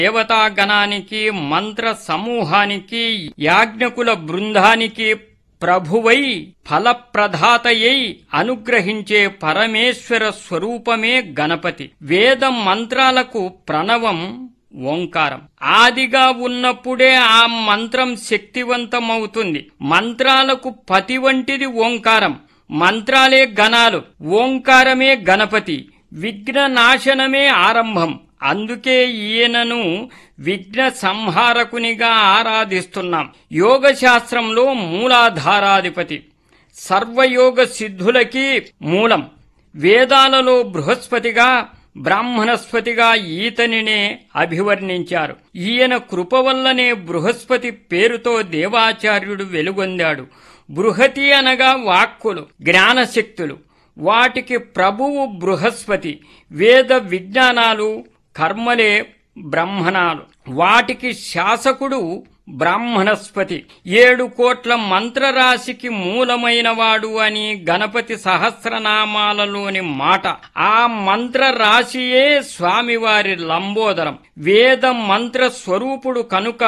దేవతాగణానికి మంత్ర సమూహానికి యాజ్ఞకుల బృందానికి ప్రభువై ఫలప్రదాతయై అనుగ్రహించే పరమేశ్వర స్వరూపమే గణపతి వేద మంత్రాలకు ప్రణవం ఓంకారం ఆదిగా ఉన్నప్పుడే ఆ మంత్రం శక్తివంతమవుతుంది మంత్రాలకు పతి వంటిది ఓంకారం మంత్రాలే గణాలు ఓంకారమే గణపతి విఘ్న నాశనమే ఆరంభం అందుకే ఈయనను విఘ్న సంహారకునిగా ఆరాధిస్తున్నాం యోగ శాస్త్రంలో మూలాధారాధిపతి సర్వయోగ సిద్ధులకి మూలం వేదాలలో బృహస్పతిగా బ్రాహ్మణస్పతిగా ఈతనినే అభివర్ణించారు ఈయన కృప వల్లనే బృహస్పతి పేరుతో దేవాచార్యుడు వెలుగొందాడు బృహతి అనగా వాక్కులు జ్ఞానశక్తులు వాటికి ప్రభువు బృహస్పతి వేద విజ్ఞానాలు కర్మలే బ్రహ్మణాలు వాటికి శాసకుడు బ్రాహ్మణస్పతి ఏడు కోట్ల మంత్రరాశికి మూలమైనవాడు అని గణపతి సహస్రనామాలలోని మాట ఆ మంత్రరాశియే స్వామివారి లంబోదరం వేద మంత్ర స్వరూపుడు కనుక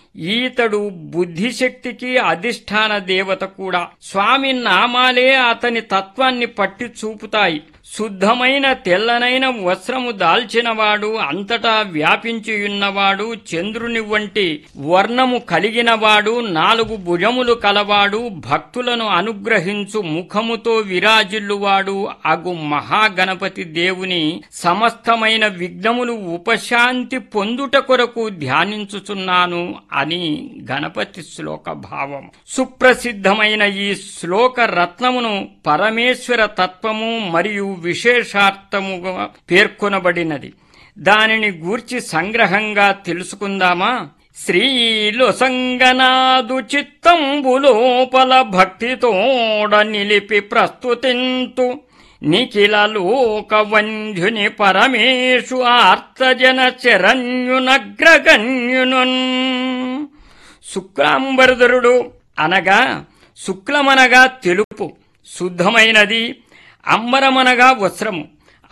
ఈతడు బుద్ధిశక్తికి అధిష్టాన దేవత కూడా స్వామి నామాలే అతని తత్వాన్ని పట్టి చూపుతాయి శుద్ధమైన తెల్లనైన వస్త్రము దాల్చినవాడు అంతటా వ్యాపించియున్నవాడు చంద్రుని వంటి వర్ణము కలిగినవాడు నాలుగు భుజములు కలవాడు భక్తులను అనుగ్రహించు ముఖముతో విరాజిల్లువాడు అగు మహాగణపతి దేవుని సమస్తమైన విఘ్నములు ఉపశాంతి పొందుట కొరకు ధ్యానించుచున్నాను అని గణపతి శ్లోక భావం సుప్రసిద్ధమైన ఈ శ్లోక రత్నమును పరమేశ్వర తత్వము మరియు విశేషార్థముగా పేర్కొనబడినది దానిని గూర్చి సంగ్రహంగా తెలుసుకుందామా శ్రీలు సంగనాదు చిత్తంబులోపల భక్తితోడ నిలిపి ప్రస్తుతింతు నిఖిల లోకవంధ్యుని పరమేశు ఆర్తజన చరణ్యునగ్రగణ్యునున్ శుక్లాంబరధరుడు అనగా శుక్లమనగా తెలుపు శుద్ధమైనది అంబరమనగా వస్త్రము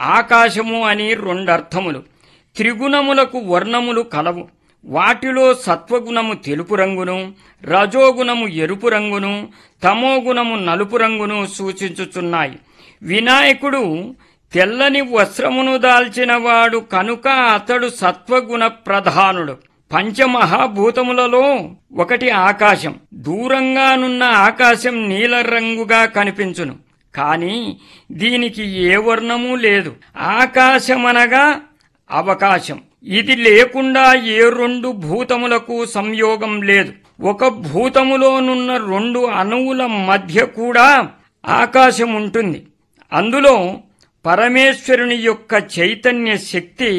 ఆకాశము అని రెండర్థములు త్రిగుణములకు వర్ణములు కలవు వాటిలో సత్వగుణము తెలుపు రంగును రజోగుణము ఎరుపు రంగును తమోగుణము నలుపు రంగును సూచించుచున్నాయి వినాయకుడు తెల్లని వస్త్రమును దాల్చినవాడు కనుక అతడు సత్వగుణ ప్రధానుడు పంచమహాభూతములలో ఒకటి ఆకాశం దూరంగానున్న ఆకాశం నీల రంగుగా కనిపించును కాని దీనికి ఏ వర్ణము లేదు ఆకాశమనగా అవకాశం ఇది లేకుండా ఏ రెండు భూతములకు సంయోగం లేదు ఒక భూతములోనున్న రెండు అణువుల మధ్య కూడా ఆకాశం ఉంటుంది అందులో పరమేశ్వరుని యొక్క చైతన్య శక్తి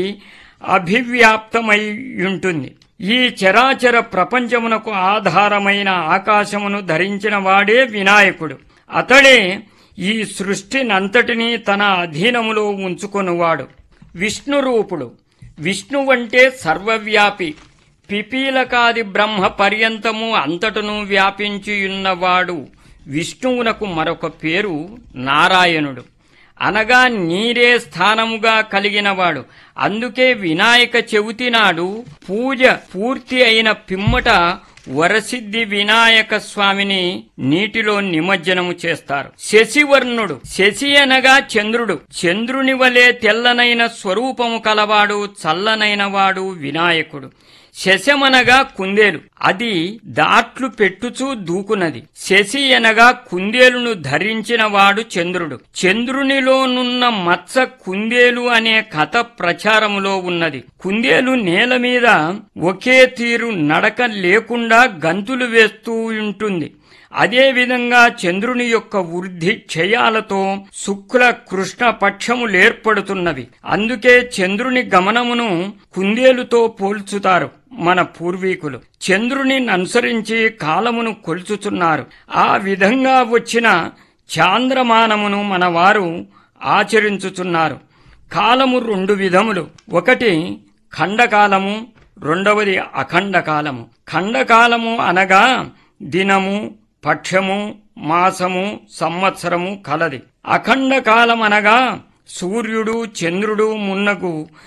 అభివ్యాప్తమై ఉంటుంది ఈ చరాచర ప్రపంచమునకు ఆధారమైన ఆకాశమును ధరించిన వాడే వినాయకుడు అతడే ఈ సృష్టినంతటినీ తన అధీనములో ఉంచుకొనువాడు విష్ణురూపుడు విష్ణువంటే సర్వవ్యాపి పిపీలకాది బ్రహ్మ పర్యంతము అంతటను వ్యాపించియున్నవాడు విష్ణువునకు మరొక పేరు నారాయణుడు అనగా నీరే స్థానముగా కలిగినవాడు అందుకే వినాయక చవితి నాడు పూజ పూర్తి అయిన పిమ్మట వరసిద్ధి వినాయక స్వామిని నీటిలో నిమజ్జనము చేస్తారు శశివర్ణుడు శశి అనగా చంద్రుడు చంద్రుని వలె తెల్లనైన స్వరూపము కలవాడు చల్లనైనవాడు వినాయకుడు శశమనగా కుందేలు అది దాట్లు పెట్టుచూ దూకునది శశి అనగా కుందేలును ధరించిన వాడు చంద్రుడు చంద్రునిలోనున్న మత్స కుందేలు అనే కథ ప్రచారములో ఉన్నది కుందేలు నేల మీద ఒకే తీరు నడక లేకుండా గంతులు వేస్తూ ఉంటుంది అదేవిధంగా చంద్రుని యొక్క వృద్ధి క్షయాలతో శుక్ల కృష్ణ పక్షములేర్పడుతున్నవి అందుకే చంద్రుని గమనమును కుందేలుతో పోల్చుతారు మన పూర్వీకులు చంద్రుని అనుసరించి కాలమును కొలుచుతున్నారు ఆ విధంగా వచ్చిన చాంద్రమానమును మన వారు ఆచరించుచున్నారు కాలము రెండు విధములు ఒకటి ఖండకాలము రెండవది అఖండకాలము ఖండకాలము అనగా దినము పక్షము మాసము సంవత్సరము కలది అఖండ కాలమనగా సూర్యుడు చంద్రుడు మున్నగు